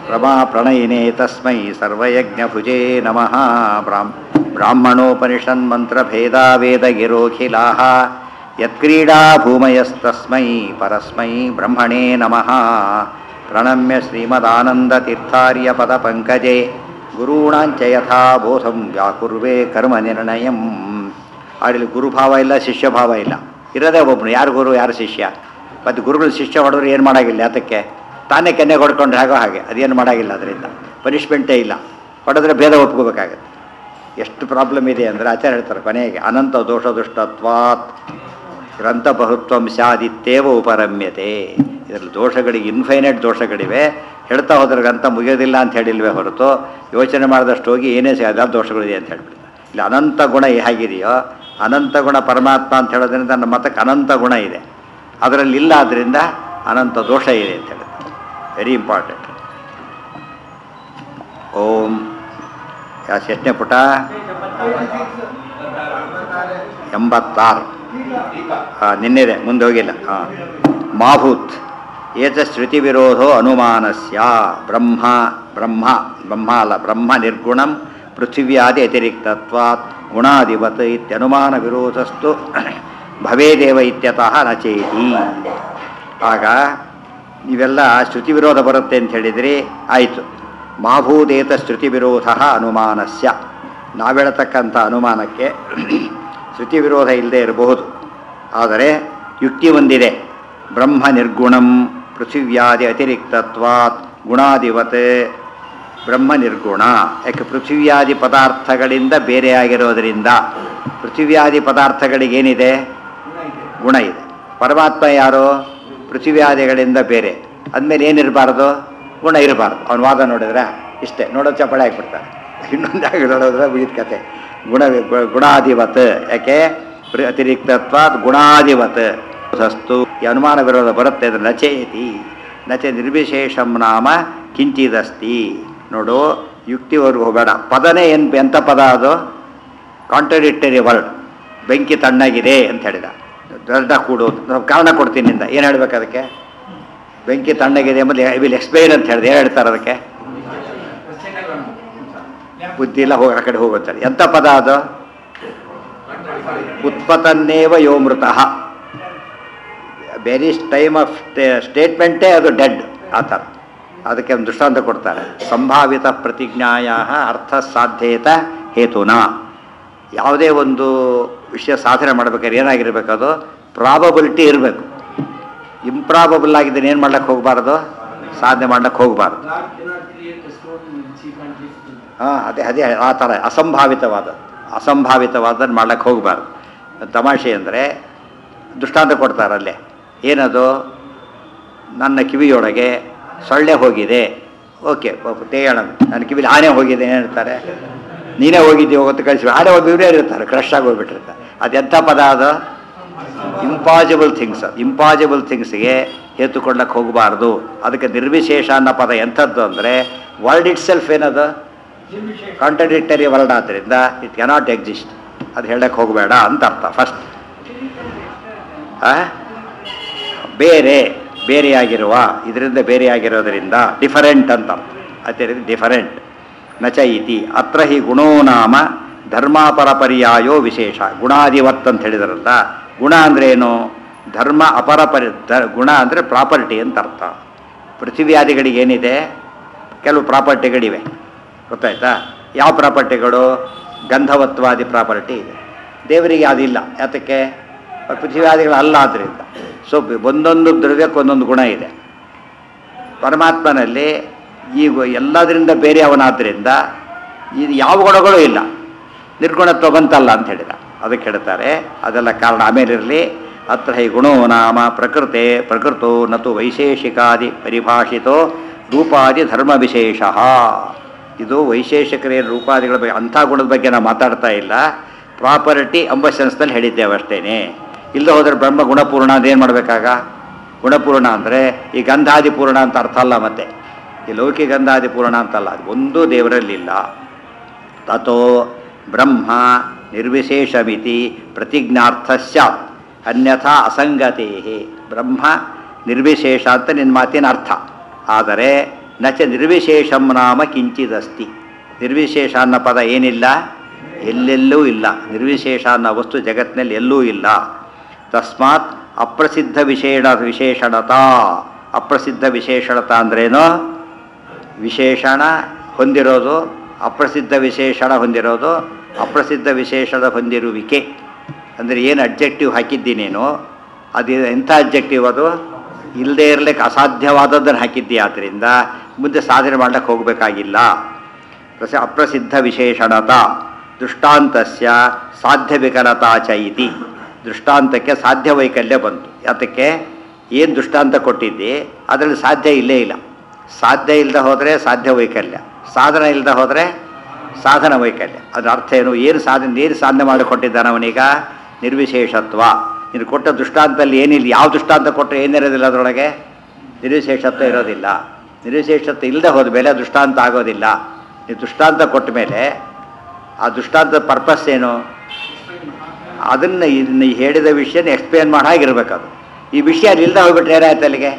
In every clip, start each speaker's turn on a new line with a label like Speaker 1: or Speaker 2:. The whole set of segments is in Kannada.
Speaker 1: रमा प्रणयिने तस्मै सर्वयज्ञभुजे नमः ब्राह्म ब्राह्मणोपनिषन्मन्त्रभेदावेदगिरोऽखिलाः यत्क्रीडा भूमयस्तस्मै परस्मै ब्रह्मणे नमः प्रणम्य श्रीमदानन्दतीर्थार्यपदपङ्कजे ಗುರುಣಾಂಚ ಯಥಾ ಬೋಧಂ ವ್ಯಾಕುರ್ವೇ ಕರ್ಮ ನಿರ್ಣಯಂ ಅಲ್ಲಿ ಗುರುಭಾವ ಇಲ್ಲ ಶಿಷ್ಯಭಾವ ಇಲ್ಲ ಇರೋದೇ ಒಬ್ಬನು ಯಾರು ಗುರು ಯಾರು ಶಿಷ್ಯ ಮತ್ತು ಗುರುಗಳು ಶಿಷ್ಯ ಹೊಡೆದ್ರೆ ಏನು ಮಾಡೋಂಗಿಲ್ಲ ಯಾತಕ್ಕೆ ತಾನೇ ಕೆನ್ನೆ ಹೊಡ್ಕೊಂಡ್ರೆ ಹಾಗೋ ಹಾಗೆ ಅದೇನು ಮಾಡೋಂಗಿಲ್ಲ ಅದರಿಂದ ಪನಿಷ್ಮೆಂಟೇ ಇಲ್ಲ ಹೊಡೆದ್ರೆ ಭೇದ ಒಪ್ಕೋಬೇಕಾಗತ್ತೆ ಎಷ್ಟು ಪ್ರಾಬ್ಲಮ್ ಇದೆ ಅಂದರೆ ಆಚಾರ್ಯ ಹೇಳ್ತಾರೆ ಕೊನೆಗೆ ಅನಂತ ದೋಷ ದುಷ್ಟತ್ವಾತ್ ಗ್ರಂಥಬಹುತ್ವಂ ಸ್ಯಾದಿತ್ತೇವ ಉಪರಮ್ಯತೆ ಇದರಲ್ಲಿ ದೋಷಗಳಿಗೆ ಇನ್ಫೈನೈಟ್ ದೋಷಗಳಿವೆ ಹೇಳ್ತಾ ಹೋದ್ರೆ ಗ್ರಂಥ ಮುಗಿಯೋದಿಲ್ಲ ಅಂತ ಹೇಳಿಲ್ವೇ ಹೊರತು ಯೋಚನೆ ಮಾಡಿದಷ್ಟು ಹೋಗಿ ಏನೇ ಸಿಗದ ದೋಷಗಳಿದೆ ಅಂತ ಹೇಳ್ಬಿಡ್ತಾರೆ ಇಲ್ಲಿ ಅನಂತ ಗುಣ ಹೇಗಿದೆಯೋ ಅನಂತ ಗುಣ ಪರಮಾತ್ಮ ಅಂತ ಹೇಳೋದ್ರಿಂದ ನಮ್ಮ ಮತಕ್ಕೆ ಅನಂತ ಗುಣ ಇದೆ ಅದರಲ್ಲಿ ಇಲ್ಲ ಆದ್ದರಿಂದ ಅನಂತ ದೋಷ ಇದೆ ಅಂತ ಹೇಳುತ್ತೆ ವೆರಿ ಇಂಪಾರ್ಟೆಂಟ್ ಓಂ ಯಾ ಎಷ್ಟನೇ ಪುಟ ಎಂಬತ್ತಾರು ಹಾಂ ನಿನ್ನೆದೆ ಮುಂದೆ ಹೋಗಿಲ್ಲ ಹಾಂ ಮಾಭೂತ್ ಏತ ಶ್ರುತಿ ವಿರೋಧೋ ಅನುಮಾನಸ್ಯ ಬ್ರಹ್ಮ ಬ್ರಹ್ಮ ಬ್ರಹ್ಮ ಅಲ್ಲ ಬ್ರಹ್ಮ ನಿರ್ಗುಣಂ ಪೃಥಿವ್ಯಾದಿ ವ್ಯತಿರಿಕ್ತತ್ವಾತ್ ಗುಣಾಧಿಪತ್ ಇತ್ಯನುಮಾನ ವಿರೋಧಸ್ತು ಭವೇದೇವ ಇತ್ಯತಃ ನ ಚೇತಿ ಆಗ ಇವೆಲ್ಲ ಶ್ರುತಿ ವಿರೋಧ ಬರುತ್ತೆ ಅಂತ ಹೇಳಿದ್ರಿ ಆಯಿತು ಮಾಭೂದೇತ ಶ್ರುತಿ ವಿರೋಧ ಅನುಮಾನಸ್ಯ ನಾವೇಳತಕ್ಕಂಥ ಅನುಮಾನಕ್ಕೆ ಶ್ರುತಿ ವಿರೋಧ ಇಲ್ಲದೆ ಇರಬಹುದು ಆದರೆ ಯುಕ್ತಿ ಒಂದಿದೆ ಬ್ರಹ್ಮ ನಿರ್ಗುಣಂ ಪೃಥಿವ್ಯಾದಿ ಅತಿರಿಕ್ತತ್ವಾತ್ ಗುಣಾಧಿವತ್ ಬ್ರಹ್ಮ ನಿರ್ಗುಣ ಯಾಕೆ ಪೃಥಿವ್ಯಾದಿ ಪದಾರ್ಥಗಳಿಂದ ಬೇರೆಯಾಗಿರೋದರಿಂದ ಪೃಥಿವ್ಯಾದಿ ಪದಾರ್ಥಗಳಿಗೇನಿದೆ ಗುಣ ಇದೆ ಪರಮಾತ್ಮ ಯಾರು ಪೃಥಿವ್ಯಾದಿಗಳಿಂದ ಬೇರೆ ಅಂದಮೇಲೆ ಏನಿರಬಾರ್ದು ಗುಣ ಇರಬಾರ್ದು ಅವನ ವಾದ ನೋಡಿದ್ರೆ ಇಷ್ಟೇ ನೋಡೋ ಚಪ್ಪಳೆ ಹಾಕ್ಬಿಡ್ತಾರೆ ಇನ್ನೊಂದಾಗ ನೋಡಿದ್ರೆ ಮುಗಿದ ಕತೆ ಗುಣ ಗುಣಾಧಿವತ್ ಯಾಕೆ ಪ್ರ- ಅತಿರಿಕ್ತತ್ವಾತ್ ಗುಣಾಧಿವತ್ ಸಸ್ತು ಈ ಅನುಮಾನ ವಿರೋಧ ಬರುತ್ತೆ ಅದು ನಚೇತಿ ನಚೆ ನಿರ್ವಿಶೇಷಂ ನಾಮ ಕಿಂಚಿದಸ್ತಿ ನೋಡು ಯುಕ್ತಿವರೆಗೂ ಹೋಗಬೇಡ ಪದನೇ ಏನು ಎಂಥ ಪದ ಅದು ಕಾಂಟ್ರಡಿಕ್ಟರಿ ವರ್ಡ್ ಬೆಂಕಿ ತಣ್ಣಗಿದೆ ಅಂತ ಹೇಳಿದ ದೊಡ್ಡ ಕೂಡು ನಾವು ಕಾರಣ ಕೊಡ್ತೀನಿ ನಿಂದ ಏನು ಹೇಳ್ಬೇಕು ಅದಕ್ಕೆ ಬೆಂಕಿ ತಣ್ಣಗಿದೆ ಎಂಬುದು ಐ ವಿಲ್ ಎಕ್ಸ್ಪ್ಲೈನ್ ಅಂತ ಹೇಳಿದೆ ಏನು ಹೇಳ್ತಾರೆ ಅದಕ್ಕೆ ಬುದ್ಧಿ ಇಲ್ಲ ಹೋಗಿ ಆ ಕಡೆ ಹೋಗುತ್ತಾರೆ ಎಂಥ ಪದ ಅದು ಉತ್ಪತನ್ನೇವ ಯೋ ಮೃತಃ ವೆರಿ ಟೈಮ್ ಆಫ್ ಸ್ಟೇಟ್ಮೆಂಟೇ ಅದು ಡೆಡ್ ಆ ಥರ ಅದಕ್ಕೆ ಒಂದು ದೃಷ್ಟಾಂತ ಕೊಡ್ತಾರೆ ಸಂಭಾವಿತ ಪ್ರತಿಜ್ಞಾಯ ಅರ್ಥ ಸಾಧ್ಯೇತ ಹೇತುನ ಯಾವುದೇ ಒಂದು ವಿಷಯ ಸಾಧನೆ ಮಾಡ್ಬೇಕಾದ್ರೆ ಏನಾಗಿರ್ಬೇಕು ಅದು ಪ್ರಾಬಬಿಲಿಟಿ ಇರಬೇಕು ಇಂಪ್ರಾಬಬಲ್ ಆಗಿದ್ದೇನೆ ಏನು ಮಾಡ್ಲಿಕ್ಕೆ ಹೋಗಬಾರ್ದು ಸಾಧನೆ ಮಾಡ್ಲಿಕ್ಕೆ ಹೋಗಬಾರ್ದು
Speaker 2: God cannot create a stone with cheap and cheap.
Speaker 1: ಹಾಂ ಅದೇ ಅದೇ ಆ ಥರ ಅಸಂಭಾವಿತವಾದ ಅಸಂಭಾವಿತವಾದನ್ನು ಮಾಡ್ಲಿಕ್ಕೆ ಹೋಗಬಾರ್ದು ತಮಾಷೆ ಅಂದರೆ ದೃಷ್ಟಾಂತ ಕೊಡ್ತಾರಲ್ಲೇ ಏನದು ನನ್ನ ಕಿವಿಯೊಳಗೆ ಸೊಳ್ಳೆ ಹೋಗಿದೆ ಓಕೆ ತೇಯಣ ನನ್ನ ಕಿವಿಲಿ ಆನೆ ಹೋಗಿದೆ ಏನು ಹೇಳ್ತಾರೆ ನೀನೇ ಹೋಗಿದ್ದೀವಿ ಹೊತ್ತು ಕಳಿಸಿ ಆನೆ ಹೋಗಿ ಇವರೇ ಇರ್ತಾರೆ ಕ್ರಶ್ ಆಗಿ ಹೋಗ್ಬಿಟ್ಟಿರ್ತಾರೆ ಅದೆಂಥ ಪದ ಅದು ಇಂಪಾಸಿಬಲ್ ಥಿಂಗ್ಸ್ ಇಂಪಾಸಿಬಲ್ ಥಿಂಗ್ಸ್ಗೆ ಹೇತು ಕೊಡ್ಲಿಕ್ಕೆ ಹೋಗಬಾರ್ದು ಅದಕ್ಕೆ ನಿರ್ವಿಶೇಷ ಅನ್ನೋ ಪದ ಎಂಥದ್ದು ಅಂದರೆ ವರ್ಲ್ಡ್ ಇಟ್ ಸೆಲ್ಫ್ ಏನದು ಕಾಂಟ್ರಡಿಕ್ಟರಿ ವರ್ಲ್ಡ್ ಆದ್ದರಿಂದ ಇಟ್ ಕೆನಾಟ್ ಎಕ್ಸಿಸ್ಟ್ ಅದು ಹೇಳಕ್ಕೆ ಹೋಗಬೇಡ ಅಂತ ಅರ್ಥ ಫಸ್ಟ್ ಬೇರೆ ಬೇರೆಯಾಗಿರುವ ಇದರಿಂದ ಬೇರೆಯಾಗಿರೋದರಿಂದ ಡಿಫರೆಂಟ್ ಅಂತ ಅರ್ಥ ಅದೇ ರೀತಿ ಡಿಫರೆಂಟ್ ನಚ ಇತಿ ಅತ್ರ ಹಿ ಗುಣೋ ನಾಮ ಧರ್ಮಾಪರ ಪರ್ಯಾಯೋ ವಿಶೇಷ ಗುಣಾಧಿವತ್ ಅಂತ ಹೇಳಿದ್ರಲ್ಲ ಗುಣ ಅಂದ್ರೇನು ಧರ್ಮ ಅಪರ ಪರಿ ಧ ಗುಣ ಅಂದರೆ ಪ್ರಾಪರ್ಟಿ ಅಂತ ಅರ್ಥ ಪೃಥಿವ್ಯಾದಿಗಳಿಗೆ ಏನಿದೆ ಕೆಲವು ಪ್ರಾಪರ್ಟಿಗಳಿವೆ ಗೊತ್ತಾಯ್ತಾ ಯಾವ ಪ್ರಾಪರ್ಟಿಗಳು ಗಂಧವತ್ವಾದಿ ಪ್ರಾಪರ್ಟಿ ಇದೆ ದೇವರಿಗೆ ಅದಿಲ್ಲ ಯಾತಕ್ಕೆ ಪೃಥ್ವಿಯಾದಿಗಳು ಅಲ್ಲ ಆದ್ದರಿಂದ ಸೊ ಒಂದೊಂದು ದ್ರವ್ಯಕ್ಕೆ ಒಂದೊಂದು ಗುಣ ಇದೆ ಪರಮಾತ್ಮನಲ್ಲಿ ಈಗ ಎಲ್ಲದರಿಂದ ಬೇರೆ ಅವನಾದ್ದರಿಂದ ಇದು ಯಾವ ಗುಣಗಳೂ ಇಲ್ಲ ನಿರ್ಗುಣತ್ವ ಬಂತಲ್ಲ ಅಂತ ಹೇಳಿದ ಅದಕ್ಕೆ ಹೇಳ್ತಾರೆ ಅದೆಲ್ಲ ಕಾರಣ ಆಮೇಲಿರಲಿ ಅತ್ರ ಹಿ ಗುಣೋ ನಾಮ ಪ್ರಕೃತೆ ಪ್ರಕೃತೋ ನತು ವೈಶೇಷಿಕಾದಿ ಪರಿಭಾಷಿತೋ ರೂಪಾದಿ ಧರ್ಮ ವಿಶೇಷ ಇದು ವೈಶೇಷಿಕರೇ ರೂಪಾದಿಗಳ ಬಗ್ಗೆ ಅಂಥ ಗುಣದ ಬಗ್ಗೆ ನಾವು ಮಾತಾಡ್ತಾ ಇಲ್ಲ ಪ್ರಾಪರ್ಟಿ ಎಂಬ ಸೆನ್ಸ್ನಲ್ಲಿ ಹೇಳಿದ್ದೇವೆ ಅಷ್ಟೇನೆ ಇಲ್ಲದೆ ಹೋದರೆ ಬ್ರಹ್ಮ ಗುಣಪೂರ್ಣ ಅದೇನು ಮಾಡಬೇಕಾಗ ಗುಣಪೂರ್ಣ ಅಂದರೆ ಈ ಗಂಧಾದಿ ಪೂರ್ಣ ಅಂತ ಅರ್ಥ ಅಲ್ಲ ಮತ್ತೆ ಈ ಲೌಕಿಕ ಗಂಧಾದಿ ಪೂರ್ಣ ಅಂತಲ್ಲ ಅದು ಒಂದೂ ದೇವರಲ್ಲಿಲ್ಲ ತಥೋ ಬ್ರಹ್ಮ ನಿರ್ವಿಶೇಷಮಿತಿ ಪ್ರತಿಜ್ಞಾರ್ಥ ಸ್ಯಾತ್ ಅನ್ಯಥಾ ಅಸಂಗತೆ ಬ್ರಹ್ಮ ನಿರ್ವಿಶೇಷ ಅಂತ ನಿನ್ನ ಮಾತಿನ ಅರ್ಥ ಆದರೆ ನ ಚ ನಿರ್ವಿಶೇಷಂ ನಾಮ ಕಿಂಚಿದಸ್ತಿ ನಿರ್ವಿಶೇಷ ಅನ್ನೋ ಪದ ಏನಿಲ್ಲ ಎಲ್ಲೆಲ್ಲೂ ಇಲ್ಲ ನಿರ್ವಿಶೇಷ ಅನ್ನೋ ವಸ್ತು ಜಗತ್ತಿನಲ್ಲಿ ಎಲ್ಲೂ ಇಲ್ಲ ತಸ್ಮಾತ್ ಅಪ್ರಸಿದ್ಧ ವಿಶೇಷ ವಿಶೇಷಣತಾ ಅಪ್ರಸಿದ್ಧ ವಿಶೇಷಣತ ಅಂದ್ರೇನು ವಿಶೇಷಣ ಹೊಂದಿರೋದು ಅಪ್ರಸಿದ್ಧ ವಿಶೇಷಣ ಹೊಂದಿರೋದು ಅಪ್ರಸಿದ್ಧ ವಿಶೇಷಣ ಹೊಂದಿರುವಿಕೆ ಅಂದರೆ ಏನು ಅಬ್ಜೆಕ್ಟಿವ್ ಹಾಕಿದ್ದೀನೇನು ಅದು ಎಂಥ ಅಬ್ಜೆಕ್ಟಿವ್ ಅದು ಇಲ್ಲದೆ ಇರಲಿಕ್ಕೆ ಅಸಾಧ್ಯವಾದದ್ದನ್ನು ಹಾಕಿದ್ದೀಯ ಆದ್ದರಿಂದ ಮುಂದೆ ಸಾಧನೆ ಮಾಡ್ಲಿಕ್ಕೆ ಹೋಗಬೇಕಾಗಿಲ್ಲ ಪ್ರಸ ಅಪ್ರಸಿದ್ಧ ವಿಶೇಷಣತ ದೃಷ್ಟಾಂತಸ್ಯ ಸಾಧ್ಯ ವಿಕಲತಾ ಚ ಇತಿ ದೃಷ್ಟಾಂತಕ್ಕೆ ಸಾಧ್ಯ ವೈಕಲ್ಯ ಬಂತು ಯಾತಕ್ಕೆ ಏನು ದೃಷ್ಟಾಂತ ಕೊಟ್ಟಿದ್ದಿ ಅದರಲ್ಲಿ ಸಾಧ್ಯ ಇಲ್ಲೇ ಇಲ್ಲ ಸಾಧ್ಯ ಇಲ್ಲದೆ ಹೋದರೆ ಸಾಧ್ಯ ವೈಕಲ್ಯ ಸಾಧನ ಇಲ್ಲದೆ ಹೋದರೆ ಸಾಧನ ವೈಕಲ್ಯ ಅದರ ಅರ್ಥ ಏನು ಏನು ಸಾಧನೆ ಏನು ಸಾಧನೆ ಮಾಡಿಕೊಟ್ಟಿದ್ದಾನೆ ಅವನೀಗ ನಿರ್ವಿಶೇಷತ್ವ ನೀನು ಕೊಟ್ಟ ದೃಷ್ಟಾಂತದಲ್ಲಿ ಏನಿಲ್ಲ ಯಾವ ದೃಷ್ಟಾಂತ ಕೊಟ್ಟರೆ ಏನಿರೋದಿಲ್ಲ ಅದರೊಳಗೆ ನಿರ್ವಿಶೇಷತ್ವ ಇರೋದಿಲ್ಲ ನಿರ್ವಿಶೇಷತ್ವ ಇಲ್ಲದೆ ಹೋದ ಮೇಲೆ ದೃಷ್ಟಾಂತ ಆಗೋದಿಲ್ಲ ನೀವು ದೃಷ್ಟಾಂತ ಕೊಟ್ಟ ಮೇಲೆ ಆ ದೃಷ್ಟಾಂತದ ಪರ್ಪಸ್ ಏನು ಅದನ್ನು ಇನ್ನು ಹೇಳಿದ ವಿಷಯನ ಎಕ್ಸ್ಪ್ಲೇನ್ ಮಾಡಿ ಹಾಗಿರ್ಬೇಕು ಅದು ಈ ವಿಷಯ ಅಲ್ಲಿ ಇಲ್ಲದೆ ಹೋಗ್ಬಿಟ್ರೆ ಏನಾಯ್ತು ಅಲ್ಲಿಗೆ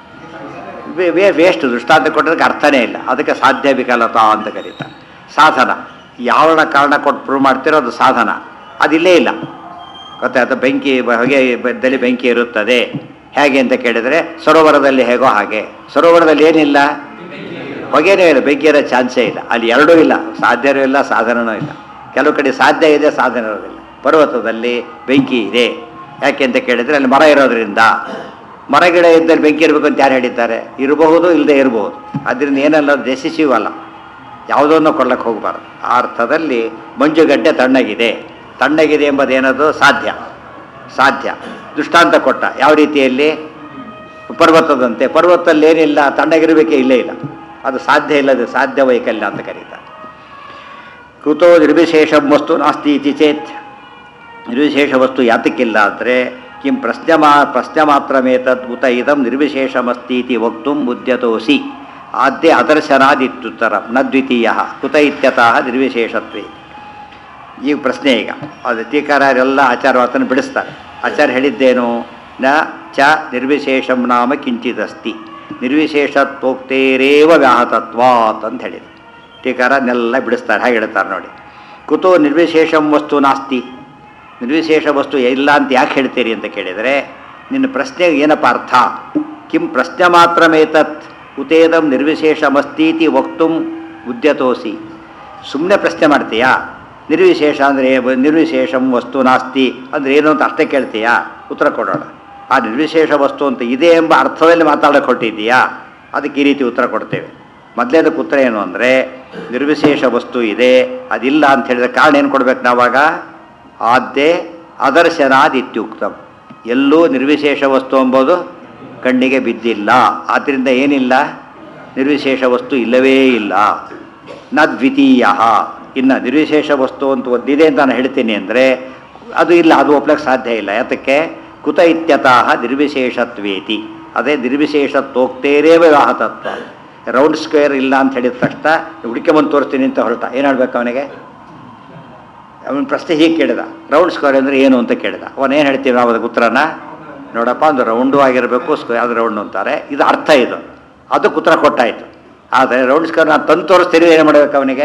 Speaker 1: ವೇ ವೇಸ್ಟ್ ದೃಷ್ಟಾಂತ ಕೊಟ್ಟೋದಕ್ಕೆ ಅರ್ಥನೇ ಇಲ್ಲ ಅದಕ್ಕೆ ಸಾಧ್ಯ ವಿಕಲತಾ ಅಂತ ಕರೀತಾರೆ ಸಾಧನ ಯಾವ ಕಾರಣ ಕೊಟ್ಟು ಪ್ರೂವ್ ಮಾಡ್ತಿರೋ ಅದು ಸಾಧನ ಅದಿಲ್ಲೇ ಇಲ್ಲ ಗೊತ್ತಾಯ್ತಾ ಬೆಂಕಿ ಬ- ಹೊಗೆ ಬದ್ದಲ್ಲಿ ಬೆಂಕಿ ಇರುತ್ತದೆ ಹೇಗೆ ಅಂತ ಕೇಳಿದರೆ ಸರೋವರದಲ್ಲಿ ಹೇಗೋ ಹಾಗೆ ಸರೋವರದಲ್ಲಿ ಏನಿಲ್ಲ ಹೊಗೆನೂ ಇಲ್ಲ ಬೆಂಕಿ ಇರೋ ಚಾನ್ಸೇ ಇಲ್ಲ ಅಲ್ಲಿ ಎರಡೂ ಇಲ್ಲ ಸಾಧ್ಯನೂ ಇಲ್ಲ ಸಾಧನನೂ ಇಲ್ಲ ಕೆಲವು ಕಡೆ ಸಾಧ್ಯ ಇದೆ ಸಾಧನ ಇರೋದಿಲ್ಲ ಪರ್ವತದಲ್ಲಿ ಬೆಂಕಿ ಇದೆ ಯಾಕೆ ಅಂತ ಕೇಳಿದರೆ ಅಲ್ಲಿ ಮರ ಇರೋದ್ರಿಂದ ಮರ ಗಿಡ ಇದ್ದಲ್ಲಿ ಬೆಂಕಿ ಇರಬೇಕು ಅಂತ ಯಾರು ಹೇಳಿದ್ದಾರೆ ಇರಬಹುದು ಇಲ್ಲದೆ ಇರಬಹುದು ಅದರಿಂದ ಏನಲ್ಲ ಡೆಸಿಸಿವ್ ಅಲ್ಲ ಯಾವುದನ್ನು ಕೊಡ್ಲಕ್ಕೆ ಹೋಗಬಾರ್ದು ಆ ಅರ್ಥದಲ್ಲಿ ಮಂಜುಗಡ್ಡೆ ತಣ್ಣಗಿದೆ ತಣ್ಣಗಿದೆ ಎಂಬುದೇನದು ಸಾಧ್ಯ ಸಾಧ್ಯ ದೃಷ್ಟಾಂತ ಕೊಟ್ಟ ಯಾವ ರೀತಿಯಲ್ಲಿ ಪರ್ವತದಂತೆ ಪರ್ವತದಲ್ಲಿ ಏನಿಲ್ಲ ತಣ್ಣಗಿರಬೇಕೇ ಇಲ್ಲೇ ಇಲ್ಲ ಅದು ಸಾಧ್ಯ ಇಲ್ಲದೆ ಸಾಧ್ಯ ವೈಕಲ್ಯ ಅಂತ ಕರೀತಾರೆ ಕುತೋ ನಿರ್ವಿಶೇಷ ವಸ್ತು ನಾಸ್ತಿ ಇತಿ ಚೇತ್ ನಿರ್ವಿಶೇಷ ವಸ್ತು ಯಾತಕ್ಕಿಲ್ಲ ಅಂದರೆ ಕಿಂ ಪ್ರಶ್ನೆ ಮಾ ಪ್ರಶ್ನೆ ಮಾತ್ರಮೇತದ್ ಉತ ಇದಂ ನಿರ್ವಿಶೇಷಮಸ್ತಿ ಇತಿ ವಕ್ತುಂ ಉದ್ಯತೋಸಿ ಆದ್ಯ ಅದರ್ಶನಾದಿತ್ಯುತ್ತರ ನ ದ್ವಿತೀಯ ಕುತ ಇತ್ಯತಃ ನಿರ್ವಿಶೇಷತ್ವೇ ಈಗ ಪ್ರಶ್ನೆ ಈಗ ಅದು ಟೀಕಾರರೆಲ್ಲ ಆಚಾರವಾತನ ಬಿಡಿಸ್ತಾರೆ ಆಚಾರ್ಯ ಹೇಳಿದ್ದೇನು ನ ಚ ನಿರ್ವಿಶೇಷಂ ನಾಮ ಕಿಂಚಿದಸ್ತಿ ನಿರ್ವಿಶೇಷತ್ವೋಕ್ತೇರೇವ ವ್ಯಾಹತತ್ವಾತ್ ಅಂತ ಹೇಳಿದ್ರು ಟೀಕಾರನ್ನೆಲ್ಲ ಬಿಡಿಸ್ತಾರೆ ಹಾಗೆ ಹೇಳ್ತಾರೆ ನೋಡಿ ಕುತೋ ನಿರ್ವಿಶೇಷಂ ವಸ್ತು ನಾಸ್ತಿ ನಿರ್ವಿಶೇಷ ವಸ್ತು ಇಲ್ಲ ಅಂತ ಯಾಕೆ ಹೇಳ್ತೀರಿ ಅಂತ ಕೇಳಿದರೆ ನಿನ್ನ ಪ್ರಶ್ನೆಗೆ ಏನಪ್ಪ ಅರ್ಥ ಕಿಂ ಪ್ರಶ್ನೆ ಮಾತ್ರಮೇತತ್ ಉತೇದಂ ನಿರ್ವಿಶೇಷಮಸ್ತೀತಿ ವಕ್ತುಂ ಉದ್ಯತೋಸಿ ಸುಮ್ಮನೆ ಪ್ರಶ್ನೆ ಮಾಡ್ತೀಯಾ ನಿರ್ವಿಶೇಷ ಅಂದರೆ ನಿರ್ವಿಶೇಷಂ ವಸ್ತು ನಾಸ್ತಿ ಅಂದರೆ ಏನು ಅಂತ ಅಷ್ಟೇ ಕೇಳ್ತೀಯಾ ಉತ್ತರ ಕೊಡೋಣ ಆ ನಿರ್ವಿಶೇಷ ವಸ್ತು ಅಂತ ಇದೆ ಎಂಬ ಅರ್ಥದಲ್ಲಿ ಮಾತಾಡೋಕೆ ಹೊಟ್ಟಿದ್ದೀಯಾ ಅದಕ್ಕೆ ಈ ರೀತಿ ಉತ್ತರ ಕೊಡ್ತೇವೆ ಮೊದಲೇದಕ್ಕೆ ಉತ್ತರ ಏನು ಅಂದರೆ ನಿರ್ವಿಶೇಷ ವಸ್ತು ಇದೆ ಅದಿಲ್ಲ ಅಂತ ಹೇಳಿದ್ರೆ ಕಾರಣ ಏನು ಕೊಡ್ಬೇಕು ನಾವಾಗ ಆದ್ಯೆ ಅದರ್ಶನಾದ್ ಇತ್ಯುಕ್ತಂ ಎಲ್ಲೂ ನಿರ್ವಿಶೇಷ ವಸ್ತು ಎಂಬುದು ಕಣ್ಣಿಗೆ ಬಿದ್ದಿಲ್ಲ ಆದ್ದರಿಂದ ಏನಿಲ್ಲ ನಿರ್ವಿಶೇಷ ವಸ್ತು ಇಲ್ಲವೇ ಇಲ್ಲ ನ ದ್ವಿತೀಯ ಇನ್ನು ನಿರ್ವಿಶೇಷ ವಸ್ತು ಅಂತ ಒಂದಿದೆ ಅಂತ ನಾನು ಹೇಳ್ತೀನಿ ಅಂದರೆ ಅದು ಇಲ್ಲ ಅದು ಒಪ್ಲಕ್ಕೆ ಸಾಧ್ಯ ಇಲ್ಲ ಯಾತಕ್ಕೆ ಕುತ ಇತ್ಯತಃ ನಿರ್ವಿಶೇಷತ್ವೇತಿ ಅದೇ ನಿರ್ವಿಶೇಷತ್ವೋಕ್ತೇರೇ ವ್ಯಾಹತತ್ವ ರೌಂಡ್ ಸ್ಕ್ವೇರ್ ಇಲ್ಲ ಅಂತ ಹೇಳಿದ ತಕ್ಷಣ ಹುಡುಕೆ ಬಂದು ತೋರಿಸ್ತೀನಿ ಅಂತ ಹೊರಟ ಏನು ಹೇಳ್ಬೇಕು ಅವನಿಗೆ ಅವನ ಪ್ರಶ್ನೆ ಹೀಗೆ ಕೇಳಿದ ರೌಂಡ್ ಸ್ಕ್ವೇರ್ ಅಂದರೆ ಏನು ಅಂತ ಕೇಳಿದ ಅವನು ಏನು ಹೇಳ್ತೀವಿ ನಾವು ಅದಕ್ಕೆ ಉತ್ತರನ ನೋಡಪ್ಪ ಒಂದು ರೌಂಡು ಆಗಿರಬೇಕು ಸ್ಕ್ವೇರ್ ಅದು ರೌಂಡ್ ಅಂತಾರೆ ಇದು ಅರ್ಥ ಇದು ಅದಕ್ಕೆ ಉತ್ತರ ಕೊಟ್ಟಾಯಿತು ಆದರೆ ರೌಂಡ್ ಸ್ಕ್ವೇರ್ ನಾನು ತಂದು ತೋರಿಸ್ತೀನಿ ಏನು ಮಾಡಬೇಕು ಅವನಿಗೆ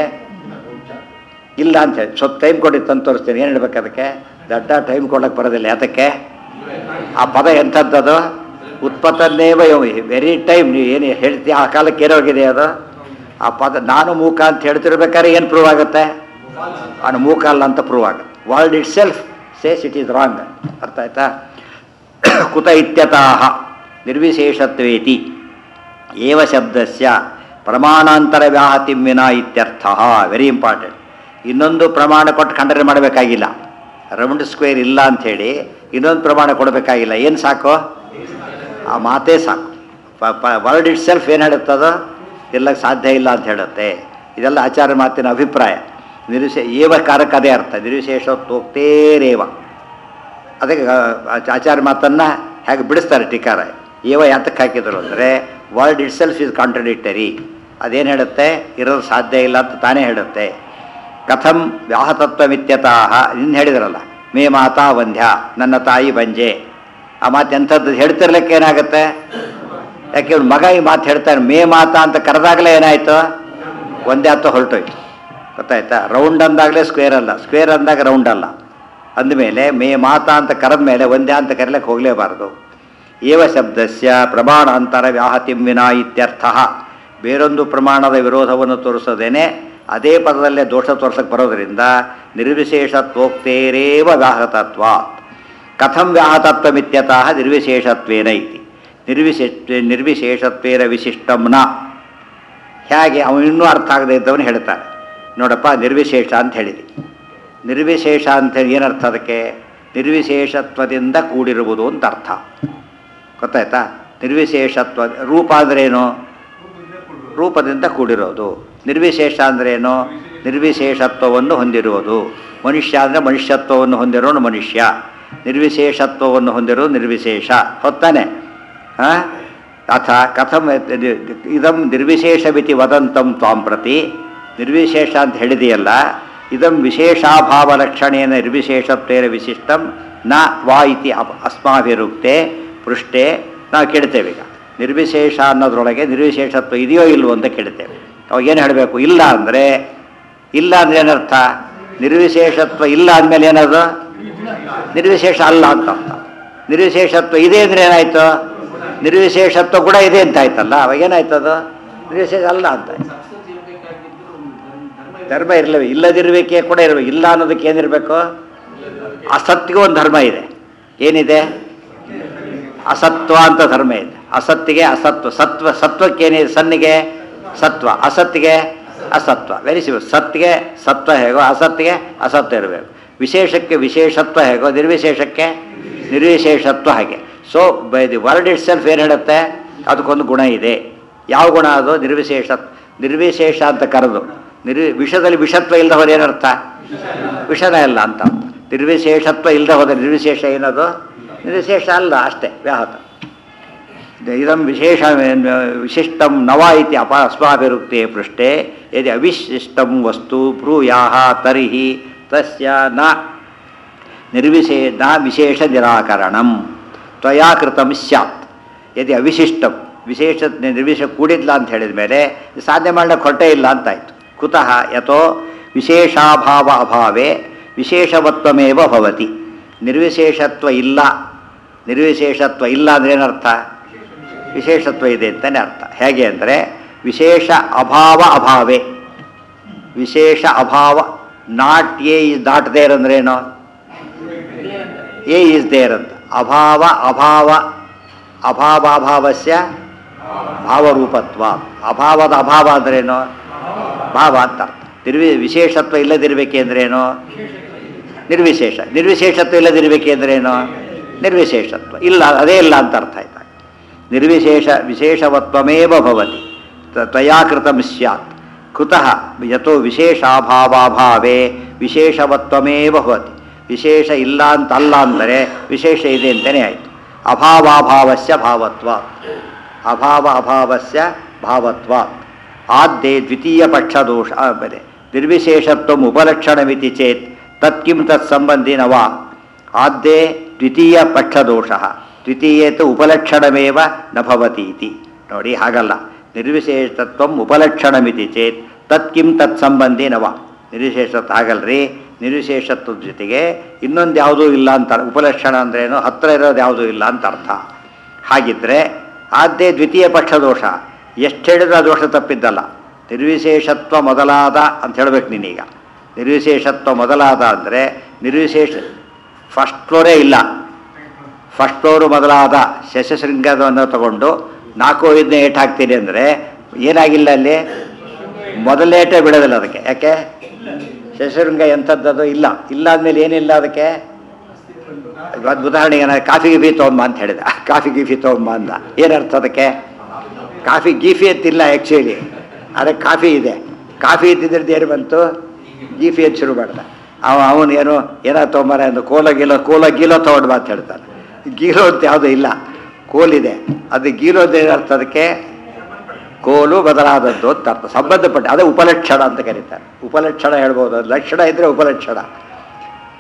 Speaker 1: ಇಲ್ಲ ಅಂತ ಹೇಳಿ ಸ್ವಲ್ಪ ಟೈಮ್ ಕೊಡಿ ತಂದು ತೋರಿಸ್ತೀನಿ ಏನು ಹೇಳ್ಬೇಕು ಅದಕ್ಕೆ ದಡ್ಡ ಟೈಮ್ ಕೊಡೋಕ್ಕೆ ಬರೋದಿಲ್ಲ ಯಾತಕ್ಕೆ ಆ ಪದ ಎಂಥದ್ದದು ಉತ್ಪತ್ತನ್ನೇವ ವೆರಿ ಟೈಮ್ ನೀವು ಏನು ಹೇಳ್ತೀವಿ ಆ ಕಾಲಕ್ಕೆ ಏರೋಗಿದೆ ಅದು ಆ ಪದ ನಾನು ಮೂಕ ಅಂತ ಹೇಳ್ತಿರ್ಬೇಕಾದ್ರೆ ಏನು ಪ್ರೂವ್ ಆಗುತ್ತೆ ಅವನು ಮೂಕ ಅಲ್ಲ ಅಂತ ಪ್ರೂವ್ ಆಗುತ್ತೆ world itself says it is wrong ಅರ್ಥ ಆಯ್ತಾ ಕುತ ಇತ್ಯತಃ ನಿರ್ವಿಶೇಷತ್ವೇತಿ ಏವ ಶಬ್ದಸ್ಯ ಪ್ರಮಾಣಾಂತರ ವ್ಯಾಹತಿಮ್ಮಿನ ಇತ್ಯರ್ಥ ವೆರಿ ಇಂಪಾರ್ಟೆಂಟ್ ಇನ್ನೊಂದು ಪ್ರಮಾಣ ಕೊಟ್ಟು ಖಂಡನೆ ಮಾಡಬೇಕಾಗಿಲ್ಲ ರೌಂಡ್ ಸ್ಕ್ವೇರ್ ಇಲ್ಲ ಅಂಥೇಳಿ ಇನ್ನೊಂದು ಪ್ರಮಾಣ ಕೊಡಬೇಕಾಗಿಲ್ಲ ಏನು ಸಾಕು ಆ ಮಾತೇ ಸಾಕು ವರ್ಲ್ಡ್ ಇಟ್ ಸೆಲ್ಫ್ ಏನು ಹೇಳುತ್ತದೋ ಎಲ್ಲಕ್ಕೆ ಸಾಧ್ಯ ಇಲ್ಲ ಅಂತ ಹೇಳುತ್ತೆ ಇದೆಲ್ಲ ಆಚಾರ್ಯ ಮಾತಿನ ಅಭಿಪ್ರಾಯ ನಿರ್ವಿಶೇ ಏವ ಕಾರಕ್ಕೆ ಅದೇ ಅರ್ಥ ನಿರ್ವಿಶೇಷತ್ವೋಕ್ತೇರೇವ ಅದಕ್ಕೆ ಆ- ಆಚಾರ್ಯ ಮಾತನ್ನು ಹೇಗೆ ಬಿಡಿಸ್ತಾರೆ ಟೀಕಾರ ಏವ ಯಾತಕ್ಕೆ ಹಾಕಿದರು ಅಂದರೆ world itself is contradictory ಅದೇನು ಹೇಳುತ್ತೆ ಇರೋದು ಸಾಧ್ಯ ಇಲ್ಲ ಅಂತ ತಾನೇ ಹೇಳುತ್ತೆ ಕಥಂ ವ್ಯಾಹತತ್ವಮಿತ್ಯತಃ ಇನ್ನು ಹೇಳಿದ್ರಲ್ಲ ಮೇ ಮಾತಾ ವಂದ್ಯ ನನ್ನ ತಾಯಿ ಬಂಜೆ ಆ ಮಾತು ಎಂಥದ್ದು ಹೇಳ್ತಿರ್ಲಿಕ್ಕೆ ಏನಾಗುತ್ತೆ ಯಾಕೆ ಇವ್ನು ಮಗ ಈ ಮಾತು ಹೇಳ್ತಾನೆ ಮೇ ಮಾತಾ ಅಂತ ಕರೆದಾಗಲೇ ಏನಾಯ್ತು ಒಂದೇ ಹತ್ತು ಹೊರಟೋಯ್ತು ಗೊತ್ತಾಯ್ತಾ ರೌಂಡ್ ಅಂದಾಗಲೇ ಸ್ಕ್ವೇರ್ ಅಲ್ಲ ಸ್ಕ್ವೇರ್ ಅಂದಾಗ ರೌಂಡ್ ಅಲ್ಲ ಅಂದಮೇಲೆ ಮೇ ಮಾತಾ ಅಂತ ಕರೆದ ಮೇಲೆ ಒಂದೇ ಅಂತ ಕರೀಲಕ್ಕೆ ಹೋಗಲೇಬಾರದು ಏವ ಶಬ್ದಸ್ಯ ಪ್ರಮಾಣಾಂತರ ವ್ಯಾಹತಿಂ ವಿನಾ ಇತ್ಯರ್ಥ ಬೇರೊಂದು ಪ್ರಮಾಣದ ವಿರೋಧವನ್ನು ತೋರಿಸೋದೇನೆ ಅದೇ ಪದದಲ್ಲೇ ದೋಷ ತೋರ್ಸಕ್ಕೆ ಬರೋದರಿಂದ ನಿರ್ವಿಶೇಷತ್ವೋಕ್ತೇರೇವ ವ್ಯಾಹತತ್ವ ಕಥಂ ವ್ಯಾಹತತ್ವಮಿತ್ಯತಃ ನಿರ್ವಿಶೇಷತ್ವೇನ ಇತಿ ನಿರ್ವಿಶೇಷ ನಿರ್ವಿಶೇಷತ್ವೇನ ವಿಶಿಷ್ಟಂ ನ ಹೇಗೆ ಅವನು ಇನ್ನೂ ಅರ್ಥ ಆಗದೆ ಇದ್ದವನು ಹೇಳ್ತಾನೆ ನೋಡಪ್ಪ ನಿರ್ವಿಶೇಷ ಅಂತ ಹೇಳಿದಿ ನಿರ್ವಿಶೇಷ ಅಂತ ಹೇಳಿ ಏನರ್ಥ ಅದಕ್ಕೆ ನಿರ್ವಿಶೇಷತ್ವದಿಂದ ಕೂಡಿರುವುದು ಅಂತ ಅರ್ಥ ಗೊತ್ತಾಯ್ತಾ ನಿರ್ವಿಶೇಷತ್ವ ರೂಪ ಅಂದ್ರೇನು ರೂಪದಿಂದ ಕೂಡಿರೋದು ನಿರ್ವಿಶೇಷ ಅಂದ್ರೇನು ನಿರ್ವಿಶೇಷತ್ವವನ್ನು ಹೊಂದಿರುವುದು ಮನುಷ್ಯ ಅಂದರೆ ಮನುಷ್ಯತ್ವವನ್ನು ಹೊಂದಿರೋನು ಮನುಷ್ಯ ನಿರ್ವಿಶೇಷತ್ವವನ್ನು ಹೊಂದಿರೋದು ನಿರ್ವಿಶೇಷ ಹೊತ್ತಾನೆ ಹಾಂ ಅಥ ಕಥಂ ಇದಂ ನಿರ್ವಿಶೇಷವಿತಿ ವದಂತಂ ತ್ವಾಂ ಪ್ರತಿ ನಿರ್ವಿಶೇಷ ಅಂತ ಹೇಳಿದೆಯಲ್ಲ ಇದಂ ವಿಶೇಷಾಭಾವ ಲಕ್ಷಣೇನ ನಿರ್ವಿಶೇಷತ್ವೇನ ವಿಶಿಷ್ಟಂ ನ ವಾ ಇತಿ ಅಪ- ಅಸ್ಮಾಭಿರುಕ್ತೆ ಪೃಷ್ಠೆ ನಾವು ಕೇಳ್ತೇವೆ ಈಗ ನಿರ್ವಿಶೇಷ ಅನ್ನೋದ್ರೊಳಗೆ ನಿರ್ವಿಶೇಷತ್ವ ಇದೆಯೋ ಇಲ್ವೋ ಅಂತ ಕೇಳ್ತೇವೆ ಅವಾಗ ಏನು ಹೇಳಬೇಕು ಇಲ್ಲ ಅಂದರೆ ಇಲ್ಲ ಅಂದ್ರೆ ಏನರ್ಥ ನಿರ್ವಿಶೇಷತ್ವ ಇಲ್ಲ ಅಂದಮೇಲೆ ಏನದು ನಿರ್ವಿಶೇಷ ಅಲ್ಲ ಅಂತ ಅರ್ಥ ನಿರ್ವಿಶೇಷತ್ವ ಇದೆ ಅಂದ್ರೆ ಏನಾಯ್ತು ನಿರ್ವಿಶೇಷತ್ವ ಕೂಡ ಇದೆ ಅಂತ ಆಯ್ತಲ್ಲ ಅವಾಗ ಏನಾಯ್ತು ಅದು ನಿರ್ವಿಶೇಷ ಅಲ್ಲ ಅಂತ ಆಯ್ತು.
Speaker 2: ಸಕ್ಸಸ್ ಇರಬೇಕಾಗಿದ್ದು ಒಂದು ಧರ್ಮ
Speaker 1: ಧರ್ಮ ಇರಲಿಲ್ಲ ಇಲ್ಲದಿರುವಿಕೆ ಕೂಡ ಇರಬೇಕು ಇಲ್ಲ ಅನ್ನೋದಕ್ಕೆ ಏನಿರಬೇಕು ಅಸತ್ಗೆ ಒಂದು ಧರ್ಮ ಇದೆ ಏನಿದೆ ಅಸತ್ವ ಅಂತ ಧರ್ಮ ಇದೆ ಅಸತ್ತಿಗೆ ಅಸತ್ವ ಸತ್ವ ಸತ್ವಕ್ಕೇನಿದೆ ಸನ್ನಿಗೆ ಸತ್ವ ಅಸತ್ತಿಗೆ ಅಸತ್ವ ವೆರಿ ಸಿಂಪಲ್ ಸತ್ಗೆ ಸತ್ವ ಹೇಗೋ ಅಸತ್ತಿಗೆ ಅಸತ್ವ ಇರಬೇಕು ವಿಶೇಷಕ್ಕೆ ವಿಶೇಷತ್ವ ಹೇಗೋ ನಿರ್ವಿಶೇಷಕ್ಕೆ ನಿರ್ವಿಶೇಷತ್ವ ಹಾಗೆ so by the word itself ಏನು ಹೇಳುತ್ತೆ ಅದಕ್ಕೊಂದು ಗುಣ ಇದೆ ಯಾವ ಗುಣ ಅದು ನಿರ್ವಿಶೇಷ ನಿರ್ವಿಶೇಷ ಅಂತ ಕರೆದು ನಿರ್ವಿ ವಿಷದಲ್ಲಿ ವಿಷತ್ವ ಇಲ್ಲದ ಹೋದ ಏನರ್ಥ ವಿಷನ ಇಲ್ಲ ಅಂತ ಅರ್ಥ. ನಿರ್ವಿಶೇಷತ್ವ ಇಲ್ಲದೆ ಹೋದ ನಿರ್ವಿಶೇಷ ಏನದು ನಿರ್ವಿಶೇಷ ಅಲ್ಲ ಅಷ್ಟೇ ವ್ಯಾಹತ ಇದಂ ವಿಶೇಷ ವಿಶಿಷ್ಟಂ ನವ ಇತಿ ಅಪ ಅಸ್ಮಾಭಿರುಕ್ತೆ ಪೃಷ್ಠೆ ಯದಿ ಅವಿಶಿಷ್ಟಂ ವಸ್ತು ಬ್ರೂಯಾಹ ತರ್ಹಿ ತಸ್ಯ ನ ನಿರ್ವಿಶೇ ನ ವಿಶೇಷ ನಿರಾಕರಣಂ ತ್ವಯಾ ಕೃತಂ ಸ್ಯಾತ್ ಯದಿ ಅವಿಶಿಷ್ಟಂ ವಿಶೇಷ ನಿರ್ವಿಶೇಷ ಕೂಡಿದ್ಲ ಅಂತ ಹೇಳಿದ ಮೇಲೆ ಸಾಧನೆ ಮಾಡಲಿಕ್ಕೆ ಹೊರಟೇ ಇಲ್ಲ ಅಂತಾಯ್ತು ಕುತಃ ಯಥೋ ವಿಶೇಷಾಭಾವ ಅಭಾವೇ ವಿಶೇಷವತ್ವಮೇವ ಭವತಿ ನಿರ್ವಿಶೇಷತ್ವ ಇಲ್ಲ ನಿರ್ವಿಶೇಷತ್ವ ಇಲ್ಲ ಅಂದ್ರೆ ಏನರ್ಥ ವಿಶೇಷತ್ವ ಇದೆ ಅಂತಲೇ ಅರ್ಥ ಹೇಗೆ ಅಂದರೆ ವಿಶೇಷ ಅಭಾವ ಅಭಾವೇ ವಿಶೇಷ ಅಭಾವ not A is not there ಅಂದ್ರೇನು ಎ ಈಸ್ ದೇರ್ ಅಂತ ಅಭಾವ ಅಭಾವ ಅಭಾವಾಭಾವಸ್ಯ ಭಾವರೂಪತ್ವ ಅಭಾವದ ಅಭಾವ ಅಂದ್ರೇನು ಭಾವ ಅಂತ ಅರ್ಥ ನಿರ್ವಿ ವಿಶೇಷತ್ವ ಇಲ್ಲದಿರಬೇಕೆಂದ್ರೇನು ನಿರ್ವಿಶೇಷ ನಿರ್ವಿಶೇಷತ್ವ ಇಲ್ಲದಿರಬೇಕೆಂದ್ರೇನು ನಿರ್ವಿಶೇಷತ್ವ ಇಲ್ಲ ಅದೇ ಇಲ್ಲ ಅಂತ ಅರ್ಥ ಆಯ್ತಾ ನಿರ್ವಿಶೇಷ ವಿಶೇಷವತ್ವಮೇವ ಭವತಿ ತ- ತ್ವಯಾ ಕೃತಂ ಸ್ಯಾತ್ ಕುತಃ ಯಥೋ ವಿಶೇಷಾಭಾವಾಭಾವೇ ವಿಶೇಷವತ್ವಮೇವ ಭವತಿ ವಿಶೇಷ ಇಲ್ಲ ಅಂತ ಅಲ್ಲ ಅಂದರೆ ವಿಶೇಷ ಇದೆ ಅಂತಲೇ ಆಯಿತು ಅಭಾವಾಭಾವಸ್ಯ ಭಾವತ್ವ ಅಭಾವ ಅಭಾವಸ್ಯ ಭಾವತ್ವ ಆದ್ಯೆ ದ್ವಿತೀಯ ಪಕ್ಷದೋಷ ಆ, ಬರೆ ನಿರ್ವಿಶೇಷತ್ವ ಉಪಲಕ್ಷಣಮಿತಿ ಚೇತ್ ತತ್ಕಿಂ ತತ್ ಸಂಬಂಧಿನ ವಾ ಆದ್ಯೆ ದ್ವಿತೀಯ ಪಕ್ಷದೋಷ ದ್ವಿತೀಯೇತು ಉಪಲಕ್ಷಣಮೇವ ನ ಭವತಿ ಇತಿ ನೋಡಿ ಹಾಗಲ್ಲ ನಿರ್ವಿಶೇಷತ್ವ ಉಪಲಕ್ಷಣಮಿತಿ ಚೇತ್ ತತ್ಕಿಂ ತತ್ ಸಂಬಂಧಿ ನವ ನಿರ್ವಿಶೇಷತ್ವ ಹಾಗಲ್ರಿ ನಿರ್ವಿಶೇಷತ್ವದ ಜೊತೆಗೆ ಇನ್ನೊಂದು ಯಾವುದೂ ಇಲ್ಲ ಅಂತ ಉಪಲಕ್ಷಣ ಅಂದ್ರೇನು ಹತ್ತಿರ ಇರೋದು ಯಾವುದೂ ಇಲ್ಲ ಅಂತ ಅರ್ಥ ಹಾಗಿದ್ರೆ ಆದ್ಯೆ ದ್ವಿತೀಯ ಪಕ್ಷ ದೋಷ ಎಷ್ಟು ಹೇಳಿದ್ರು ಆ ದೋಷ ತಪ್ಪಿದ್ದಲ್ಲ ನಿರ್ವಿಶೇಷತ್ವ ಮೊದಲಾದ ಅಂತ ಹೇಳ್ಬೇಕು ನೀನೀಗ ನಿರ್ವಿಶೇಷತ್ವ ಮೊದಲಾದ ಅಂದರೆ ನಿರ್ವಿಶೇಷ ಫಸ್ಟ್ ಫ್ಲೋರೇ ಇಲ್ಲ ಫಸ್ಟ್ ಫ್ಲೋರು ಮೊದಲಾದ ಶಶಶೃಂಗವನ್ನು ತಗೊಂಡು ನಾಲ್ಕು ಐದನೇ ಏಟ್ ಹಾಕ್ತೀನಿ ಅಂದರೆ ಏನಾಗಿಲ್ಲ ಅಲ್ಲಿ ಮೊದಲನೇ ಏಟೇ ಬಿಡೋದಿಲ್ಲ ಅದಕ್ಕೆ ಯಾಕೆ ಶಶಶೃಂಗ ಎಂಥದ್ದದು ಇಲ್ಲ ಇಲ್ಲ ಅಂದಮೇಲೆ ಏನಿಲ್ಲ ಅದಕ್ಕೆ ಒಂದು ಉದಾಹರಣೆಗೆ ನಾನು ಕಾಫಿ ಗಿಫಿ ತೊಗೊಂಬ ಅಂತ ಹೇಳಿದೆ ಕಾಫಿ ಗಿಫಿ ತೊಗೊಂಬ ಅಂದ ಏನರ್ಥ ಅದಕ್ಕೆ ಕಾಫಿ ಗೀಫಿ ಅಂತಿಲ್ಲ ಆ್ಯಕ್ಚುಲಿ ಅದಕ್ಕೆ ಕಾಫಿ ಇದೆ ಕಾಫಿ ಇದ್ದಿದ್ರದ್ದು ಏನು ಬಂತು ಗೀಫಿ ಅಂತ ಶುರು ಮಾಡ್ದ ಅವ ಅವನು ಏನು ಏನೋ ತೊಗೊಂಬಾರ ಅಂದು ಕೋಲ ಗೀಲೋ ಕೋಲ ಗೀಲೋ ತೊಗೊಂಡು ಬಾ ಅಂತ ಹೇಳ್ತಾನೆ ಗೀಲೋ ಅಂತ ಯಾವುದೂ ಇಲ್ಲ ಕೋಲಿದೆ ಅದು ಗೀಲೋ ಅಂತ ಏನರ್ಥ ಅದಕ್ಕೆ ಕೋಲು ಬದಲಾದದ್ದು ಅಂತ ಅರ್ಥ ಸಂಬಂಧಪಟ್ಟ ಅದೇ ಉಪಲಕ್ಷಣ ಅಂತ ಕರೀತಾರೆ ಉಪಲಕ್ಷಣ ಹೇಳ್ಬೋದು ಅದು ಲಕ್ಷಣ ಇದ್ದರೆ ಉಪಲಕ್ಷಣ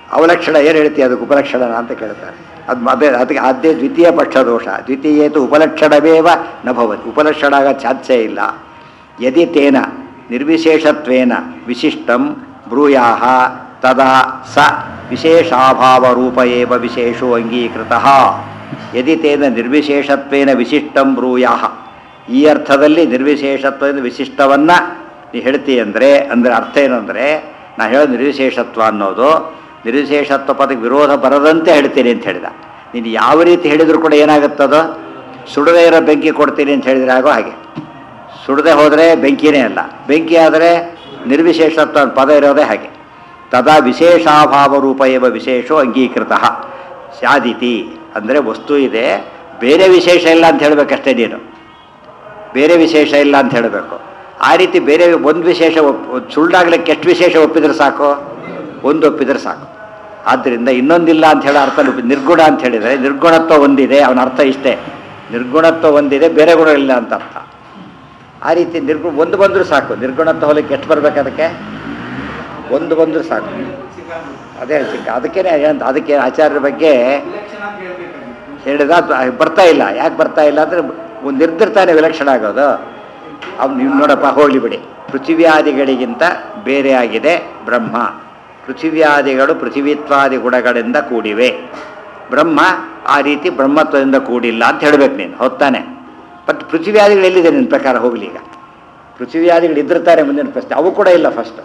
Speaker 1: ಅವಲಕ್ಷಣ ಏನು ಹೇಳ್ತೀಯ ಅದಕ್ಕೆ ಉಪಲಕ್ಷಣ ಅಂತ ಕೇಳ್ತಾರೆ ಅದು ಅದೇ ಅದಕ್ಕೆ ಅದೇ ದ್ವಿತೀಯ ಪಕ್ಷ ದೋಷ ದ್ವಿತೀಯೇತು ಉಪಲಕ್ಷಣವೇವ ನ ಭವತಿ ಉಪಲಕ್ಷಣ ಆಗೋ ಚಾನ್ಸೇ ಇಲ್ಲ ಯದಿ ತೇನ ನಿರ್ವಿಶೇಷತ್ವೇನ ವಿಶಿಷ್ಟಂ ಬ್ರೂಯಾಹ ತದಾ ಸ ವಿಶೇಷಾಭಾವರೂಪ ಏವ ವಿಶೇಷೋ ಅಂಗೀಕೃತಃ ಯದಿ ತೇನ ನಿರ್ವಿಶೇಷತ್ವೇನ ವಿಶಿಷ್ಟಂ ಬ್ರೂಯಾಹ ಈ ಅರ್ಥದಲ್ಲಿ ನಿರ್ವಿಶೇಷತ್ವದಿಂದ ವಿಶಿಷ್ಟವನ್ನು ನೀ ಹೇಳ್ತಿ ಅಂದರೆ ಅಂದರೆ ಅರ್ಥ ಏನು ಅಂದರೆ ನಾ ಹೇಳೋದು ನಿರ್ವಿಶೇಷತ್ವ ಅನ್ನೋದು ನಿರ್ವಿಶೇಷತ್ವ ಪದಕ್ಕೆ ವಿರೋಧ ಬರದಂತೆ ಹೇಳ್ತೀನಿ ಅಂತ ಹೇಳಿದ ನೀನು ಯಾವ ರೀತಿ ಹೇಳಿದರೂ ಕೂಡ ಏನಾಗುತ್ತದೋ ಸುಡದೇ ಇರೋ ಬೆಂಕಿ ಕೊಡ್ತೀನಿ ಅಂತ ಹೇಳಿದ್ರೆ ಆಗೋ ಹಾಗೆ ಸುಡದೆ ಹೋದರೆ ಬೆಂಕಿನೇ ಅಲ್ಲ ಬೆಂಕಿ ಆದರೆ ನಿರ್ವಿಶೇಷತ್ವ ಅಂತ ಪದ ಇರೋದೇ ಹಾಗೆ ತದಾ ವಿಶೇಷಾಭಾವ ರೂಪ ಇವ ವಿಶೇಷೋ ಅಂಗೀಕೃತ ಸ್ಯಾದಿತಿ ಅಂದರೆ ವಸ್ತು ಇದೆ ಬೇರೆ ವಿಶೇಷ ಇಲ್ಲ ಅಂತ ಹೇಳಬೇಕಷ್ಟೇ ನೀನು ಬೇರೆ ವಿಶೇಷ ಇಲ್ಲ ಅಂತ ಹೇಳಬೇಕು ಆ ರೀತಿ ಬೇರೆ ಒಂದು ವಿಶೇಷ ಒಪ್ ಸುಳ್ಳಾಗ್ಲಿಕ್ಕೆ ಎಷ್ಟು ವಿಶೇಷ ಒಪ್ಪಿದ್ರೆ ಸಾಕು ಒಂದು ಒಪ್ಪಿದ್ರೆ ಸಾಕು ಆದ್ದರಿಂದ ಇನ್ನೊಂದಿಲ್ಲ ಅಂತ ಹೇಳೋ ಅರ್ಥ ನಿರ್ಗುಣ ಅಂತ ಹೇಳಿದರೆ ನಿರ್ಗುಣತ್ವ ಒಂದಿದೆ ಅವನ ಅರ್ಥ ಇಷ್ಟೇ ನಿರ್ಗುಣತ್ವ ಒಂದಿದೆ ಬೇರೆ ಗುಣ ಇಲ್ಲ ಅಂತ ಅರ್ಥ ಆ ರೀತಿ ನಿರ್ಗು ಒಂದು ಬಂದರೂ ಸಾಕು ನಿರ್ಗುಣತ್ವ ಹೊಲಕ್ಕೆ ಎಷ್ಟು ಬರ್ಬೇಕು ಅದಕ್ಕೆ ಒಂದು ಬಂದರೂ ಸಾಕು ಅದೇ ಚಿಕ್ಕ ಅದಕ್ಕೇನೆ ಏನಂತ ಅದಕ್ಕೆ ಆಚಾರ್ಯರ ಬಗ್ಗೆ
Speaker 2: ವಿಲಕ್ಷಣ ಅಂತ ಹೇಳ್ಬೇಕಾಗಿತ್ತು
Speaker 1: ಹೇಳಿದ ಅದು ಬರ್ತಾ ಇಲ್ಲ ಯಾಕೆ ಬರ್ತಾ ಇಲ್ಲ ಅಂದರೆ ಒಂದು ನಿರ್ದಿರ್ತಾನೆ ವಿಲಕ್ಷಣ ಆಗೋದು ಅವ್ನು ನೀವು ನೋಡಪ್ಪ ಹೋಗ್ಲಿ ಬಿಡಿ ಪೃಥಿವ್ಯಾದಿಗಳಿಗಿಂತ ಬೇರೆಯಾಗಿದೆ ಬ್ರಹ್ಮ ಪೃಥಿವ್ಯಾದಿಗಳು ಪೃಥಿವಿತ್ವಾದಿ ಗುಣಗಳಿಂದ ಕೂಡಿವೆ ಬ್ರಹ್ಮ ಆ ರೀತಿ ಬ್ರಹ್ಮತ್ವದಿಂದ ಕೂಡಿಲ್ಲ ಅಂತ ಹೇಳ್ಬೇಕು ನೀನು ಹೊತ್ತಾನೆ ಬಟ್ ಪೃಥಿವ್ಯಾದಿಗಳು ಎಲ್ಲಿದೆ ನಿನ್ನ ಪ್ರಕಾರ ಹೋಗ್ಲಿ ಈಗ ಪೃಥಿವ್ಯಾದಿಗಳು ಇದ್ದಿರ್ತಾರೆ ಮುಂದಿನ ಪ್ರಶ್ನೆ ಅವು ಕೂಡ ಇಲ್ಲ ಫಸ್ಟ್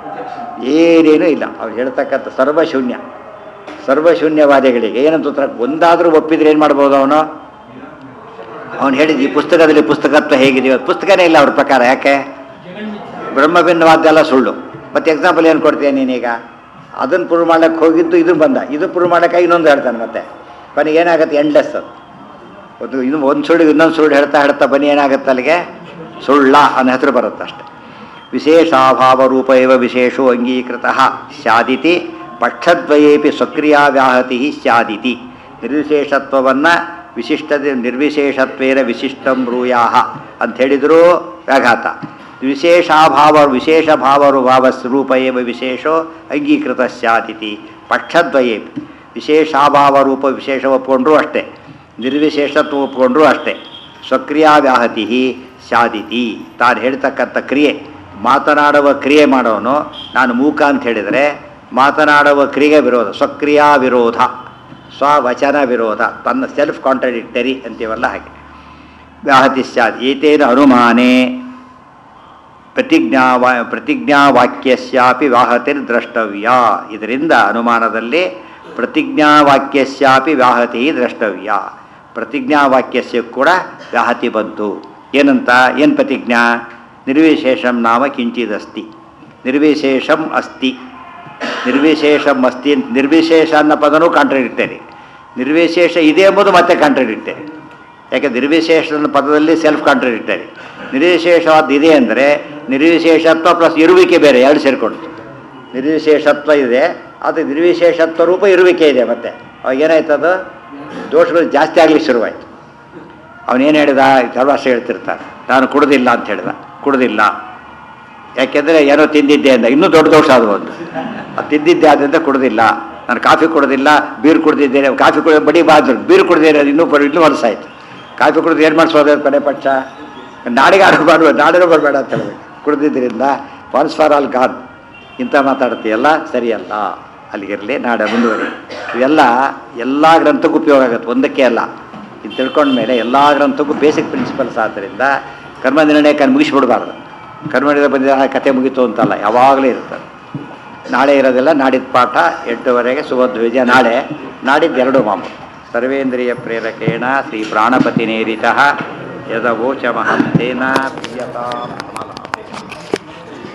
Speaker 1: ಏನೇನೂ ಇಲ್ಲ ಅವ್ರು ಹೇಳ್ತಕ್ಕಂಥ ಸರ್ವಶೂನ್ಯ ಸರ್ವಶೂನ್ಯವಾದಿಗಳಿಗೆ ಏನಂತ ಉತ್ತರ ಒಂದಾದರೂ ಒಪ್ಪಿದ್ರೆ ಏನು ಮಾಡ್ಬೋದು ಅವನು ಅವನು ಹೇಳಿದ ಈ ಪುಸ್ತಕದಲ್ಲಿ ಪುಸ್ತಕತ್ವ ಹೇಗಿದೆ ಇವತ್ತು ಪುಸ್ತಕನೇ ಇಲ್ಲ ಅವ್ರ ಪ್ರಕಾರ ಯಾಕೆ ಬ್ರಹ್ಮಭಿನ್ನವಾದ್ದೆಲ್ಲ ಸುಳ್ಳು ಮತ್ತೆ ಎಕ್ಸಾಂಪಲ್ ಏನು ಕೊಡ್ತೀಯ ನೀನೀಗ ಅದನ್ನು ಪ್ರೂವ್ ಮಾಡಕ್ಕೆ ಹೋಗಿದ್ದು ಇದು ಬಂದ ಇದು ಪ್ರೂವ್ ಮಾಡೋಕ್ಕೆ ಇನ್ನೊಂದು ಹೇಳ್ತಾನೆ ಮತ್ತೆ ಕೊನೆಗೆ ಏನಾಗುತ್ತೆ ಎಂಡ್ಲೆಸ್ ಅದು ಒಂದು ಇನ್ನು ಒಂದು ಸುಳ್ಳು ಇನ್ನೊಂದು ಸುಳ್ಳು ಹೇಳ್ತಾ ಹೇಳ್ತಾ ಬನ್ನಿ ಏನಾಗುತ್ತೆ ಅಲ್ಲಿಗೆ ಸುಳ್ಳ ಅನ್ನೋ ಹೆಸರು ಬರುತ್ತೆ ಅಷ್ಟೆ ವಿಶೇಷಾಭಾವ ರೂಪ ಇವ ವಿಶೇಷೋ ಅಂಗೀಕೃತ ಸ್ಯಾದಿತಿ ಪಕ್ಷದ್ವಯೇಪಿ ಸ್ವಕ್ರಿಯಾ ವ್ಯಾಹತಿ ಸ್ಯಾದಿತಿ ನಿರ್ವಿಶೇಷತ್ವವನ್ನು ವಿಶಿಷ್ಟತೆ ನಿರ್ವಿಶೇಷತ್ವೇನ ವಿಶಿಷ್ಟಂ ಬ್ರೂಯಾಹ ಅಂತ ಹೇಳಿದರೂ ವ್ಯಾಘಾತ ವಿಶೇಷಾಭಾವ ವಿಶೇಷ ಭಾವರು ಭಾವ ರೂಪ ಏವ ವಿಶೇಷೋ ಅಂಗೀಕೃತ ಸ್ಯಾದಿತಿ ಪಕ್ಷದ್ವಯೇಪಿ ವಿಶೇಷಾಭಾವ ರೂಪ ವಿಶೇಷ ಒಪ್ಕೊಂಡ್ರೂ ಅಷ್ಟೇ ನಿರ್ವಿಶೇಷತ್ವ ಒಪ್ಕೊಂಡ್ರೂ ಅಷ್ಟೇ ಸ್ವಕ್ರಿಯಾ ವ್ಯಾಹತಿ ಸ್ಯಾದಿತಿ ತಾನು ಹೇಳ್ತಕ್ಕಂಥ ಕ್ರಿಯೆ ಮಾತನಾಡುವ ಕ್ರಿಯೆ ಮಾಡೋನು ನಾನು ಮೂಕ ಅಂತ ಹೇಳಿದರೆ ಮಾತನಾಡುವ ಕ್ರಿಯೆ ವಿರೋಧ ಸ್ವಕ್ರಿಯಾ ವಿರೋಧ ಸ್ವವಚನ ವಿರೋಧ ತನ್ನ ಸೆಲ್ಫ್ ಕಾಂಟ್ರಡಿಕ್ಟರಿ ಅಂತೀವಲ್ಲ ಹಾಗೆ ವ್ಯಾಹತಿ ಸ್ಯಾತ್ ಏತೇನ ಅನುಮಾನೇ ಪ್ರತಿಜ್ಞಾ ವಾ ಪ್ರತಿಜ್ಞಾವಾಕ್ಯಸ್ಯಾಪಿ ವ್ಯಾಹತಿರ್ ದ್ರಷ್ಟವ್ಯ ಇದರಿಂದ ಅನುಮಾನದಲ್ಲಿ ಪ್ರತಿಜ್ಞಾವಾಕ್ಯಸ್ಯಾಪಿ ವ್ಯಾಹತಿ ದ್ರಷ್ಟವ್ಯ ಪ್ರತಿಜ್ಞಾವಾಕ್ಯಸ್ಯ ಕೂಡ ವ್ಯಾಹತಿ ಬಂತು ಏನಂತ ಏನು ಪ್ರತಿಜ್ಞಾ ನಿರ್ವಿಶೇಷಂ ನಾಮ ಕಿಂಚಿದಸ್ತಿ ನಿರ್ವಿಶೇಷಂ ಅಸ್ತಿ ನಿರ್ವಿಶೇಷಂ ಅಸ್ತಿ ಅಂತ ನಿರ್ವಿಶೇಷ ಅನ್ನೋ ಪದನೂ ಕಾಂಟ್ರಡಿಕ್ಟರಿ ನಿರ್ವಿಶೇಷ ಇದೆ ಎಂಬುದು ಮತ್ತೆ ಕಾಂಟ್ರಡಿಕ್ಟರಿ ಯಾಕೆ ನಿರ್ವಿಶೇಷ ಅನ್ನೋ ಪದದಲ್ಲಿ ಸೆಲ್ಫ್ ಕಾಂಟ್ರಡಿಕ್ಟರಿ ನಿರ್ವಿಶೇಷವಾದ ಇದೆ ಅಂದರೆ ನಿರ್ವಿಶೇಷತ್ವ ಪ್ಲಸ್ ಇರುವಿಕೆ ಬೇರೆ ಎರಡು ಸೇರಿಕೊಂಡು ನಿರ್ವಿಶೇಷತ್ವ ಇದೆ ಅದು ನಿರ್ವಿಶೇಷತ್ವ ರೂಪ ಇರುವಿಕೆ ಇದೆ ಮತ್ತೆ ಅವಾಗ ಏನಾಯ್ತದು ದೋಷಗಳು ಜಾಸ್ತಿ ಆಗಲಿಕ್ಕೆ ಶುರುವಾಯಿತು ಅವನೇನು ಹೇಳಿದ ಸರ್ವಾಸ್ತ್ರ ಹೇಳ್ತಿರ್ತಾನೆ ನಾನು ಕುಡ್ದಿಲ್ಲ ಅಂತ ಹೇಳಿದ ಕುಡ್ದಿಲ್ಲ ಯಾಕೆಂದರೆ ಏನೋ ತಿಂದಿದ್ದೆ ಅಂದ ಇನ್ನೂ ದೊಡ್ಡ ದೋಷ ಅದು ಒಂದು ಅದು ತಿಂದಿದ್ದೆ ಆದ್ದರಿಂದ ಕುಡ್ದಿಲ್ಲ ನಾನು ಕಾಫಿ ಕುಡ್ದಿಲ್ಲ ಬೀರು ಕುಡ್ದಿದ್ದೇನೆ ಕಾಫಿ ಕುಡಿದ ಬಡಿ ಬಾದ್ರು ಬೀರು ಕುಡ್ದಿಲ್ಲ ಇನ್ನೂ ಬರ್ ಇನ್ನೂ ಹೊಲಸಾಯ್ತು ಕಾಫಿ ಕುಡಿದು ಏನು ಮಾಡಿಸೋದು ಕೊನೆ ಪಕ್ಷ ನಾಡಿಗೆ ಆಡು ಮಾಡುವ ನಾಡಿನೂ ಬರಬೇಡ ಅಂತ ಹೇಳ್ಬೇಕು ಕುಡ್ದಿದ್ದರಿಂದ ಒನ್ಸ್ ಫಾರ್ ಆಲ್ ಗಾನ್ ಇಂಥ ಮಾತಾಡ್ತೀಯಲ್ಲ ಸರಿಯಲ್ಲ ಅಲ್ಲಿಗಿರಲಿ ನಾಡ ಮುಂದುವರಿ ಇವೆಲ್ಲ ಎಲ್ಲ ಗ್ರಂಥಕ್ಕೂ ಉಪಯೋಗ ಆಗುತ್ತೆ ಒಂದಕ್ಕೆ ಅಲ್ಲ ಇದು ತಿಳ್ಕೊಂಡ್ಮೇಲೆ ಎಲ್ಲ ಗ್ರಂಥಕ್ಕೂ ಬೇಸಿಕ್ ಪ್ರಿನ್ಸಿಪಲ್ಸ್ ಆದ್ದರಿಂದ ಕರ್ಮ ನಿರ್ಣಯ ಕಣ್ ಮುಗಿಸ್ಬಿಡ್ಬಾರ್ದು ಕರ್ಮ ನಿರ್ಣಯ ಬಂದಿದೆ ಆ ಕತೆ ಮುಗೀತು ಅಂತಲ್ಲ ಯಾವಾಗಲೂ ಇರ್ತದೆ ನಾಳೆ ಇರೋದಿಲ್ಲ ನಾಡಿದ್ದು ಪಾಠ ಎಂಟುವರೆಗೆ ಸುಭದ್ವಿಜಯ ನಾಳೆ ನಾಡಿದ್ದು ಎರಡು ಮಾಮೂಲು ಸರ್ವೇಂದ್ರಿಯ ಪ್ರೇರಕೇಣ ಶ್ರೀ ಪ್ರಾಣಪತಿ ನೇರಿತ ಯದವೋಚ ಮಹಂತೇನ ಪ್ರಿಯತಾ